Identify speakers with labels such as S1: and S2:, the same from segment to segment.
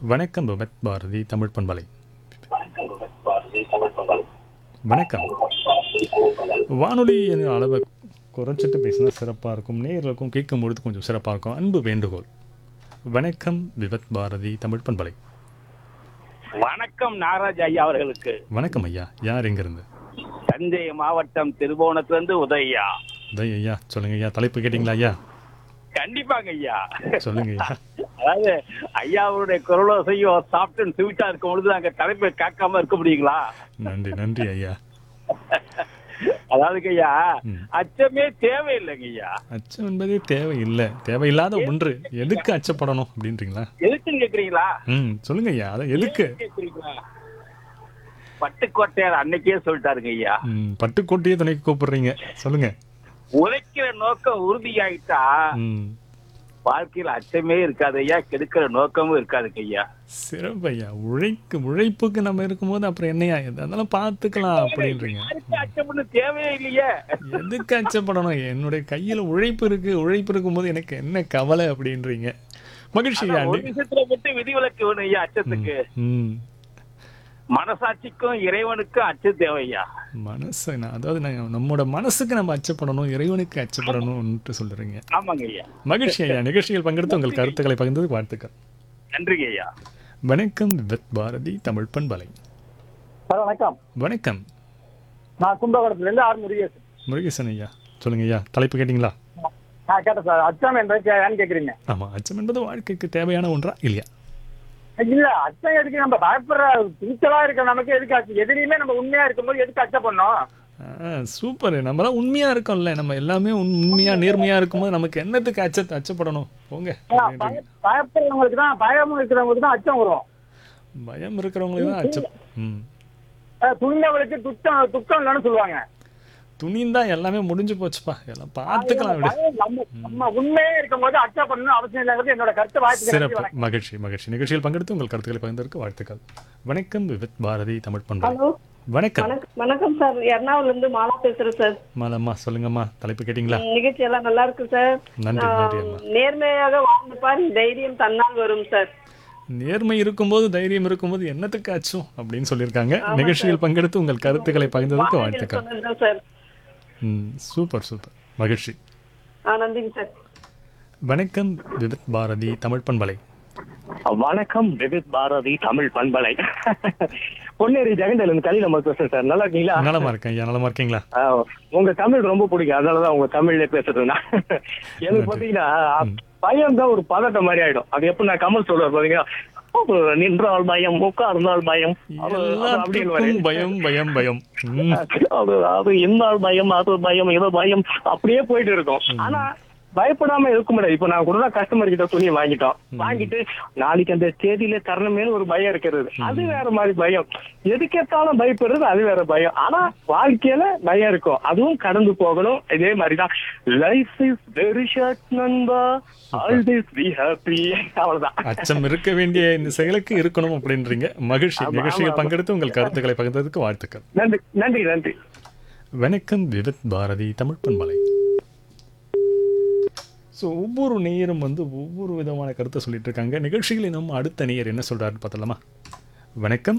S1: வணக்கம் விபத் பாரதி தமிழ் பண்பலை வணக்கம் வானொலி என்ற அளவை குறைச்சிட்டு பேசினா சிறப்பாக இருக்கும் நேர்களுக்கும் கேட்கும் பொழுது கொஞ்சம் சிறப்பாக இருக்கும் அன்பு வேண்டுகோள் வணக்கம் விபத் பாரதி தமிழ் பண்பலை
S2: வணக்கம் நாகராஜ் ஐயா அவர்களுக்கு
S1: வணக்கம் ஐயா யார் எங்கிருந்து
S2: தஞ்சை மாவட்டம் திருபுவனத்திலிருந்து உதய்யா
S1: உதய் ஐயா சொல்லுங்க ஐயா தலைப்பு கேட்டிங்களா ஐயா
S2: கண்டிப்பாங்க ஐயா
S1: சொல்லுங்க ஐயா
S2: அதாவது ஐயாவுடைய குரலோசையும் சாப்பிட்டு ஸ்வீட்டா இருக்கும் பொழுது நாங்க தலைப்பை காக்காம இருக்க முடியுங்களா
S1: நன்றி நன்றி ஐயா
S2: அதாவதுங்க ஐயா
S1: ம்.
S2: அச்சமே தேவையில்லைங்க ஐயா
S1: அச்சம் என்பதே தேவையில்லை தேவையில்லாத ஒன்று எதுக்கு அச்சப்படணும் அப்படின்றீங்களா
S2: எதுக்குன்னு கேக்குறீங்களா
S1: ம் சொல்லுங்க ஐயா அதை எதுக்கு
S2: கேக்குறீங்களா பட்டுக்கோட்டையார் அன்னைக்கே சொல்லிட்டாருங்க ஐயா
S1: ம் பட்டுக்கோட்டையே துணைக்கு கூப்பிடுறீங்க சொல்லுங்க
S2: உழைக்கிற நோக்கம் உறுதியாயிட்டா
S1: ம்
S2: வாழ்க்கையில அச்சமே இருக்காது ஐயா கெடுக்கிற நோக்கமும் இருக்காதுங்க ஐயா
S1: சிறப்பு ஐயா உழைக்கு உழைப்புக்கு நம்ம இருக்கும்போது அப்புறம் என்னையா இது அதெல்லாம் பார்த்துக்கலாம் அப்படின்றீங்க
S2: யாருக்கும் அச்சம்னு தேவையே இல்லையே
S1: எதுக்கு அச்சப்படணும் என்னுடைய கையில உழைப்பு இருக்கு உழைப்பு இருக்கும்போது எனக்கு என்ன கவலை அப்படின்றீங்க மகிழ்ச்சி ஐயா
S2: ஒரு விஷயத்துல மட்டும் விதிவிலக்கு வேணும் ஐயா அச்சத்துக்கு
S1: ம்
S2: மனசாட்சிக்கும் இறைவனுக்கும் அச்சம் தேவையா
S1: மனசு நான் அதாவது நான் நம்மோட மனசுக்கு நம்ம அச்சப்படணும் இறைவனுக்கு அச்சப்படணும்னு சொல்லுறீங்க
S2: ஆமாங்க ஐயா
S1: மகிழ்ச்சி ஐயா நிகழ்ச்சியில் பங்கெடுத்து உங்கள் கருத்துக்களை பகிர்ந்தது வாழ்த்துக்கள்
S2: நன்றிங்க ஐயா
S1: வணக்கம் வித் பாரதி தமிழ் பண்பலை
S3: சார் வணக்கம்
S1: வணக்கம்
S3: நான் கும்பகோணத்துல இருந்து ஆர் முருகேசன்
S1: முருகேசன் ஐயா சொல்லுங்க ஐயா தலைப்பு கேட்டிங்களா
S3: நான் கேட்டேன் சார் அச்சம் என்றது கே- ஏன்னு கேக்குறீங்க
S1: ஆமா அச்சம் என்பது வாழ்க்கைக்கு தேவையான ஒன்றா இல்லையா
S3: இல்ல அச்சம் எதுக்கு நம்ம பயப்படுற துணிச்சலா இருக்க நமக்கு எதுக்கு அச்சம் எதுலையுமே நம்ம உண்மையா இருக்கும்போது எதுக்கு அச்சம் பண்ணோம்
S1: ஆ, சூப்பர் நம்ம தான் உண்மையா இருக்கோம்ல நம்ம எல்லாமே உண்- உண்மையா நேர்மையா இருக்கும்போது நமக்கு என்னத்துக்கு அச்சத்தை அச்சப்படணும் போங்க
S3: பய- பயப்படுறவங்களுக்கு தான் பயம் இருக்கிறவங்களுக்கு தான் அச்சம் வரும்
S1: பயம் இருக்கிறவங்களுக்கு தான் அச்சம் ம்
S3: அஹ் துணிந்தவங்களுக்கு துக்கம் துக்கம் இல்லைன்னு சொல்லுவாங்க
S1: துணிந்தா எல்லாமே முடிஞ்சு போச்சுப்பா எல்லாம் பார்த்துக்கலாம் விடு
S3: பயம் நம்ம நம்ம உண்மையே இருக்கும்போது அச்சம் பண்ணணும் அவசியம் இல்லைங்கிறது என்னோட கருத்து வாய்ப்பு
S1: சிறப்பு மகிழ்ச்சி மகிழ்ச்சி நிகழ்ச்சியில் பங்கெடுத்து உங்கள் கருத்துக்களை பகிர்ந்ததற்கு வாழ்த்துக்கள் வணக்கம் வித் பாரதி தமிழ் பண்பலை
S4: ஹலோ
S1: வணக்கம்
S4: வணக்கம் வணக்கம் சார் எர்ணாகுளம்ல இருந்து மாலா பேசுறேன் சார்
S1: மாலம்மா சொல்லுங்கம்மா தலைப்பு கேட்டிங்களா
S4: ம், நிகழ்ச்சி எல்லாம் நல்லா இருக்கு சார்
S1: நன்றி நன்றி அம்மா
S4: ஆம், நேர்மையாக வாழ்ந்து பார் தைரியம் தன்னால் வரும் சார்
S1: நேர்மை இருக்கும்போது தைரியம் இருக்கும்போது என்னத்துக்கு அச்சம் அப்படின்னு சொல்லியிருக்காங்க நிகழ்ச்சியில் பங்கெடுத்து உங்கள் கருத்துக்களை பகிர்ந்ததற்கு வாழ்த்துக்கள்
S4: சொன்னதுதான் சார்
S1: ம் சூப்பர் சூப்பர் மகிழ்ச்சி
S4: ஆ நன்றிங்க சார்
S1: வணக்கம் விவித் பாரதி தமிழ் பண்பலை
S5: வணக்கம் விவித் பாரதி தமிழ் பண்பலை பொன்னேரி ஜெகண்டல் இருந்து கலி நம்ம பேசுறேன் சார் நல்லா இருக்கீங்களா
S1: நலமா இருக்கேன் ஐயா நலமா இருக்கீங்களா
S5: ஆ, உங்க தமிழ் ரொம்ப பிடிக்கும் அதனாலதான் உங்க தமிழ்ல பேசுறேன் நான். எனக்கு பாத்தீங்கன்னா பயம் தான் ஒரு பதட்டம் மாதிரி ஆயிடும் அது எப்ப நான் கமல் சொல்லுவார் பாத்தீங்கன்னா "ஓ, நின்றால் பயம் உட்கார்ந்தால் பயம் அது- அது அப்படின்னு
S1: எல்லாத்துக்கும் பயம் பயம் பயம் ம்,
S5: அது அது இந்தால் பயம் அது பயம் இது பயம் அப்படியே போயிட்டு இருக்கும் ஆனா பயப்படாம இருக்க முடியாது இப்ப நான் கூட கஸ்டமர் கிட்ட துணியை வாங்கிட்டோம் வாங்கிட்டு நாளைக்கு அந்த தேதியில தரணுமே ஒரு பயம் இருக்கிறது அது வேற மாதிரி பயம் எதுக்கேத்தாலும் பயப்படுறது அது வேற பயம் ஆனா வாழ்க்கையில பயம் இருக்கும் அதுவும் கடந்து போகணும் இதே மாதிரிதான் லைஃப் இஸ் வெரி ஷார்ட் நண்பா ஆல்வேஸ் பி ஹாப்பி அவ்வளவுதான்
S1: அச்சம் இருக்க வேண்டிய இந்த செயலுக்கு இருக்கணும் அப்படின்றீங்க மகிழ்ச்சி
S5: ஆமா,
S1: நிகழ்ச்சியில்
S5: ஆமா.
S1: பங்கெடுத்து உங்கள் கருத்துக்களை பகிர்ந்ததற்கு வாழ்த்துக்கள்
S5: நன்றி நன்றி நன்றி
S1: வணக்கம் விவித் பாரதி தமிழ் பண்பலை ஸோ ஒவ்வொரு நேயரும் வந்து ஒவ்வொரு விதமான கருத்தை சொல்லிட்டு இருக்காங்க நிகழ்ச்சியில் நம்ம அடுத்த நேயர் என்ன சொல்றாருன்னு பார்த்தலாமா வணக்கம்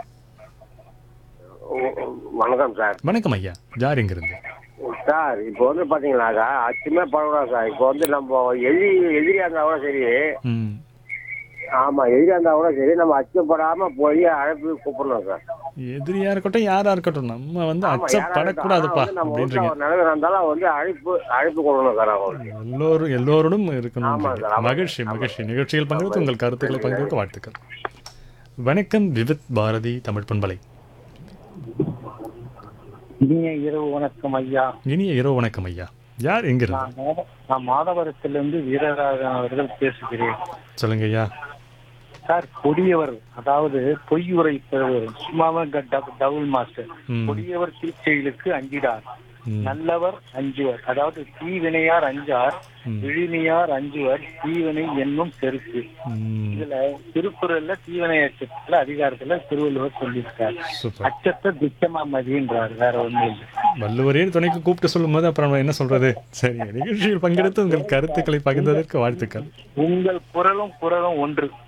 S6: வணக்கம் சார்
S1: வணக்கம் ஐயா யார் எங்கிருந்து
S6: சார் இப்போ வந்து பாத்தீங்கன்னாக்கா அச்சுமே படக்கூடாது சார் இப்போ வந்து நம்ம எதிரி எதிரியா இருந்தா கூட சரி
S1: ம்
S6: ஆமா எதிரியா இருந்தா கூட சரி நம்ம அச்சப்படாம போய் அழைப்பு கூப்பிடணும் சார்
S1: எதிரியா இருக்கட்டும் யாரா இருக்கட்டும் நம்ம வந்து
S6: ஆமா, யாரா
S1: அச்சப்படக்கூடாதுப்பா
S6: இருந்தாலும் நம்ம வீட்டுல
S1: அப்படின்றீங்க
S6: ஒரு நிலைமை இருந்தாலும் வந்து அழைப்பு அழைப்பு கொடுக்கணும் சார் அவங்களுக்கு
S1: எல்லோரும் எல்லோரோடும் இருக்கணும்
S6: ஆமா சார், ஆமா
S1: மகிழ்ச்சி
S6: சார், ஆமா.
S1: மகிழ்ச்சி நிகழ்ச்சியில் பங்கெடுத்து உங்கள் கருத்துக்களை பகிர்ந்ததற்கு வாழ்த்துக்கள் வணக்கம் விவித் பாரதி தமிழ் பண்பலை
S3: இனிய இரவு வணக்கம் ஐயா
S1: இனிய இரவு வணக்கம் ஐயா யார் எங்கிருந்து
S3: நான் மாத- நான் மாதவரத்திலிருந்து வீரராகவன் அவர்கள் பேசுகிறேன்
S1: சொல்லுங்க ஐயா
S3: சார் கொடியவர் அதாவது பொய் உரைப்பவர் சும்மாவே க- டபு- டபுள் மாஸ்டர்
S1: ம்.
S3: கொடியவர் தீச்செயலுக்கு அஞ்சிடார்
S1: ம்.
S3: நல்லவர் அஞ்சுவர் அதாவது தீவினையார் அஞ்சார்
S1: ம்.
S3: விழினியார் அஞ்சுவர் தீவினை என்னும் செருக்கு
S1: ம்,
S3: இதுல திருக்குறள்ல தீவினை அச்சத்துல அதிகாரத்துல திருவள்ளுவர் சொல்லியிருக்காரு
S1: சூப்பர்
S3: அச்சத்தை துச்சமா மதின்றார் வேற ஒண்ணும் இல்லை
S1: வள்ளுவரே துணைக்கு கூப்பிட்டு சொல்லும்போது அப்புறம் நம்ம என்ன சொல்றது சரி நிகழ்ச்சியில் பங்கெடுத்து உங்கள் கருத்துக்களை பகிர்ந்ததற்கு வாழ்த்துக்கள்
S3: உங்கள் குரலும் குரலும் ஒன்று